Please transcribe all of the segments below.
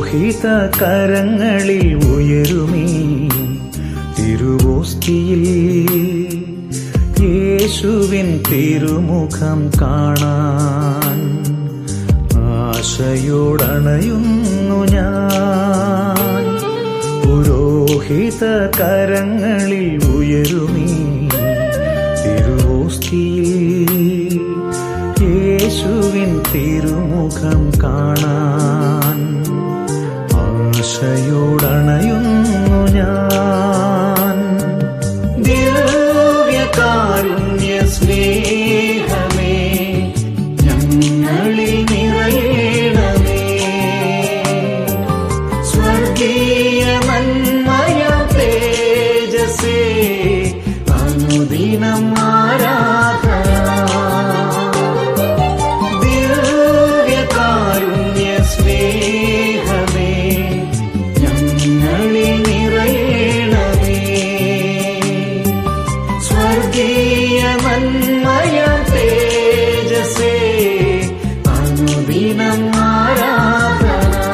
പുരോഹിത കരങ്ങളിൽ ഉയരുമീ തിരുവോസ്തിയിൽ യേശുവിൻ തിരുമുഖം കാണാൻ ആശയോടണയുന്നു ഞാൻ പുരോഹിത കരങ്ങളിൽ ഉയരുമീ തിരുവോസ്തിയിൽ യേശുവിൻ തിരുമുഖം കാണാൻ ആശയോടണയുന്നു ഞാൻ ദിവ്യകാരുണ്യ സ്നേഹമേ ഞങ്ങളിൽ നിറയണമേ സ്വർഗീയ നന്മയ തേജസേ അനുദിനം ആരാധന ദിവ്യകാരുണ്യ സ്നേഹമേ ഞങ്ങളിൽ നിറയണമേ സ്വർഗീയ നന്മയ തേജസേ അനുദിനം ആരാധന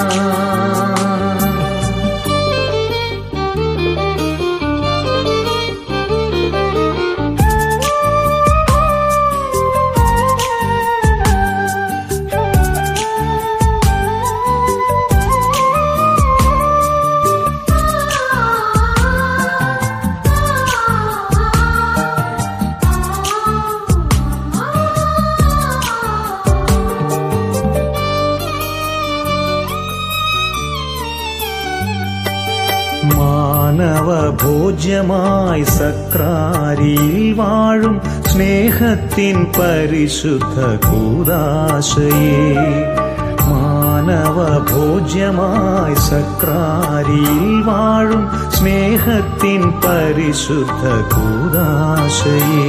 മാനവ ഭോജ്യമായി സക്രാരിയിൽ വാഴും സ്നേഹത്തിൻ പരിശുദ്ധ കൂതാശയെ മാനവ ഭോജ്യമായി സക്രാരിയിൽ വാഴും സ്നേഹത്തിൻ പരിശുദ്ധ കൂതാശയെ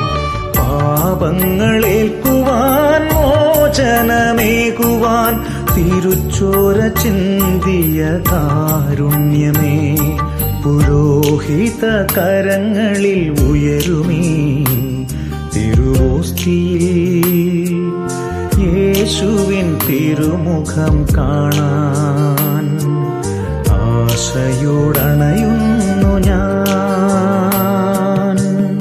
പാപങ്ങളേൽക്കുവാൻ മോചനമേകുവാൻ തിരുച്ചോര ചിന്തിയ കാരുണ്യമേ പുരോഹിത കരങ്ങളിൽ ഉയരുമീ തിരുവോസ്തിയിൽ യേശുവിൻ തിരുമുഖം കാണാൻ ആശയോടണയുന്നു ഞാൻ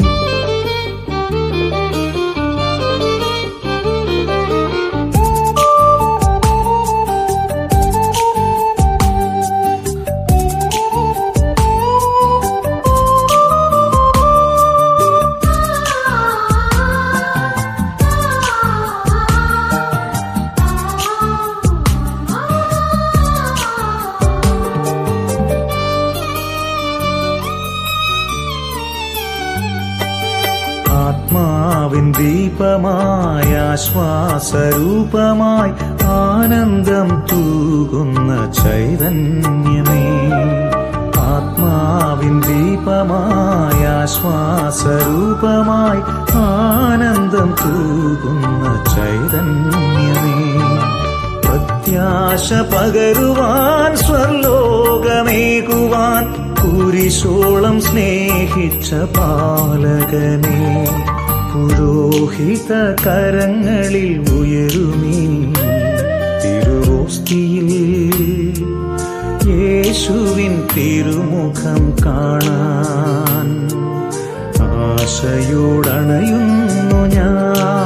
ആത്മാവിൻ ദീപമായ ആശ്വാസരൂപമായി ആനന്ദം തൂകുന്ന ചൈതന്യമേ ആത്മാവിൻ ദീപമായ ആശ്വാസരൂപമായി ആനന്ദം തൂകുന്ന ചൈതന്യമേ പ്രത്യാശ പകരുവാൻ സ്വർലോകമേകുവാൻ കുരിശോളം സ്നേഹിച്ച പാലകനെ പുരോഹിത കരങ്ങളിൽ ഉയരുമീ തിരുവോസ്തിയിൽ യേശുവിൻ തിരുമുഖം കാണാൻ ആശയോടണയുന്നു ഞാൻ